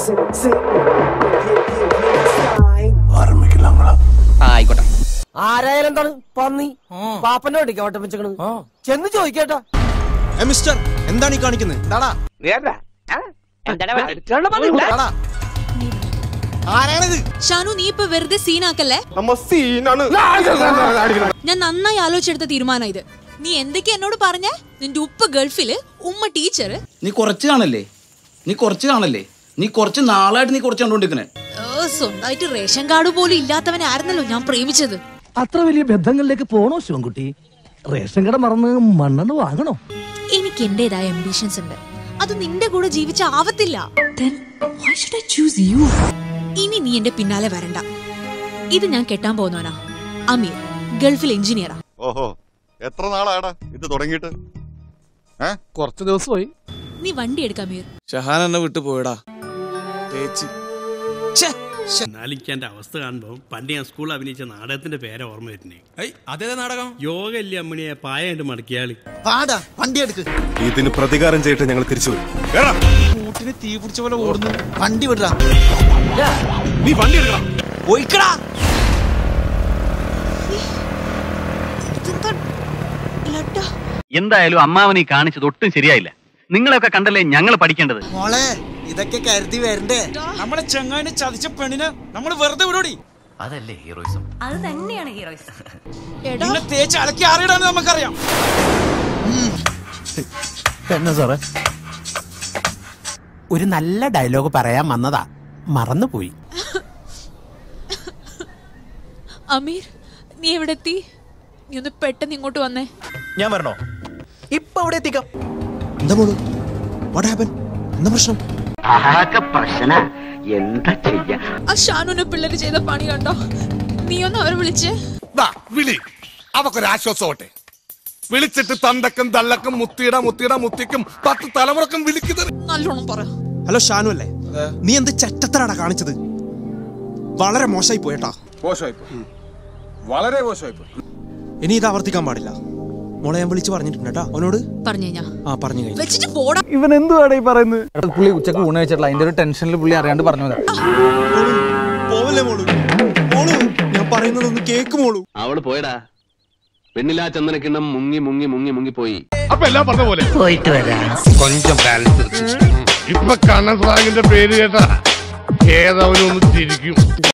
ആയിക്കോട്ടെ ആരായാലും എന്താണ് പന്നി പാപ്പന്റെ വണ്ടിക്ക് ഓട്ടം വെച്ചേക്കണ് ചെന്ന് ചോദിക്കേട്ടാ മിസ്റ്റർ എന്താണ് ഈ കാണിക്കുന്നത് എന്താടാ എന്താടാ? ആരാണിത് ഷാനു നീ ഇപ്പൊ വെറുതെ സീനാക്കല്ലേ നമ്മ സീനാണ് ഞാൻ നന്നായി ആലോചിച്ചെടുത്ത തീരുമാനം ഇത് നീ എന്തൊക്കെ എന്നോട് പറഞ്ഞ നിന്റെ ഉപ്പ് ഗൾഫില് ഉമ്മ ടീച്ചർ നീ കുറച്ച് കാണല്ലേ നീ കുറച്ച് കാണല്ലേ നീ കുറച്ച് നാളായിട്ട് നീ കുറച്ച് കണ്ടോണ്ടിരിക്കണേ സ്വന്തമായിട്ട് റേഷൻ കാർഡ് പോലും ഇല്ലാത്തവനെ ആയിരുന്നല്ലോ ഞാൻ പ്രേമിച്ചത് അത്ര വലിയ ബന്ധങ്ങളിലേക്ക് പോണോ ശിവൻകുട്ടി റേഷൻ കട മറന്ന് മണ്ണെണ്ണ വാങ്ങണോ എനിക്ക് എന്റേതായ അംബിഷൻസ് ഉണ്ട് അത് നിന്റെ കൂടെ ജീവിച്ച ആവത്തില്ല ഇനി നീ എന്റെ പിന്നാലെ വരണ്ട ഇത് ഞാൻ കെട്ടാൻ പോകുന്നവനാ അമീർ ഗൾഫിൽ എഞ്ചിനീയറാ ഓഹോ എത്ര നാളാടാ ഇത് തുടങ്ങിയിട്ട് കുറച്ച് ദിവസമായി നീ വണ്ടി എടുക്കാം അമീർ ഷഹാൻ എന്നെ വിട്ടു പോയടാ തേച്ച് നാലിക്കാന്റെ അവസ്ഥ കാണുമ്പോൾ പണ്ട് ഞാൻ സ്കൂളിൽ അഭിനയിച്ച നാടകത്തിന്റെ പേരെ ഓർമ്മ വരുന്നേ അതേ നാടകം യോഗ ഇല്ലേ അമ്മണിയെ പായായിട്ട് മടക്കിയാളി പാടാ വണ്ടി എടുക്ക് ഇതിന് പ്രതികാരം ചെയ്തിട്ട് ഞങ്ങൾ തിരിച്ചു വരും ഏടാ, കൂട്ടിന് തീ പിടിച്ച പോലെ ഓടുന്നു വണ്ടി വിടറാ നീ വണ്ടി എടുക്കണം പോയിക്കടാ ഇതെന്താ ലഡ്ഡാ എന്തായാലും അമ്മാവൻ ഈ കാണിച്ചത് ഒട്ടും ശരിയായില്ല നിങ്ങളെയൊക്കെ കണ്ടല്ലേ ഞങ്ങൾ പഠിക്കേണ്ടത് മോളെ ഇതൊക്കെ കരുതി വരണ്ടേ നമ്മളെ ചെങ്ങായിനെ ചതിച്ച പെണ്ണിനെ നമ്മൾ വെറുതെ വിടോടി അതല്ലേ ഹീറോയിസം അത് തന്നെയാണ് ഹീറോയിസ് എടാ പിന്നെ തേച്ച് അലക്കി അറിയിടാന്ന് നമുക്കറിയാം എന്നാ സാറേ ഒരു നല്ല ഡയലോഗ് പറയാൻ വന്നതാ മറന്നുപോയി അമീർ നീ എവിടെ എത്തി നീ ഒന്ന് പെട്ടെന്ന് ഇങ്ങോട്ട് വന്നേ ഞാൻ വരണോ ഇപ്പൊ അവിടെ എത്തിക്കാം എന്താ മോളു വാട്ട് ഹാപ്പൻ എന്താ പ്രശ്നം ആകെ പ്രശ്ന എന്താ ചെയ്യാ ആ ഷാനുവിനെ പിള്ളേര് ചെയ്ത പണി കണ്ടോ നീ ഒന്ന് അവരെ വിളിച്ചേ വിളി അതൊക്കെ ആശ്വാസമാട്ടെ വിളിച്ചിട്ട് തന്തക്കും തള്ളക്കും മുത്തിയിട മുത്തിയിട മുത്തിക്കും പത്ത് തലമുറക്കും വിളിക്കുന്നത് നല്ലോണം പറ ഹലോ ഷാനു അല്ലേ നീ എന്ത് ചറ്റത്തരാടാ കാണിച്ചത് വളരെ മോശമായി പോയേട്ടാ മോശമായിപ്പോ വളരെ മോശമായിപ്പോ ഇനി ഇത് ആവർത്തിക്കാൻ പാടില്ല മോളെ ഞാൻ വിളിച്ചു പറഞ്ഞിട്ടുണ്ട് കേട്ടോ അവനോട് പറഞ്ഞു കഴിഞ്ഞാ ആ പറഞ്ഞു കഴിഞ്ഞു വെച്ചിട്ട് പോടാ ഇവൻ എന്തുവാണ് ഈ പറയുന്നത് പുള്ളി ഉച്ചക്ക് ഊണ് വെച്ചിട്ടില്ല അതിന്റെ ഒരു ടെൻഷനിൽ പുള്ളി അറിയാണ്ട് പറഞ്ഞു പോവല്ലേ മോളു മോളു ഞാൻ പറയുന്നതൊന്ന് കേക്ക് മോളു അവള് പോയടാ പെണ്ണിലാ ചന്ദനക്കിണ്ണം മുങ്ങി മുങ്ങി മുങ്ങി മുങ്ങി പോയി അപ്പൊ എല്ലാം പറഞ്ഞ പോലെ പോയിട്ട് വരാം കൊഞ്ചം ബാലൻസ് ഇപ്പൊ കണ്ണൻ സ്രാഗിന്റെ പേര് കേട്ടാ ഏതവനും ഒന്ന് ചിരിക്കും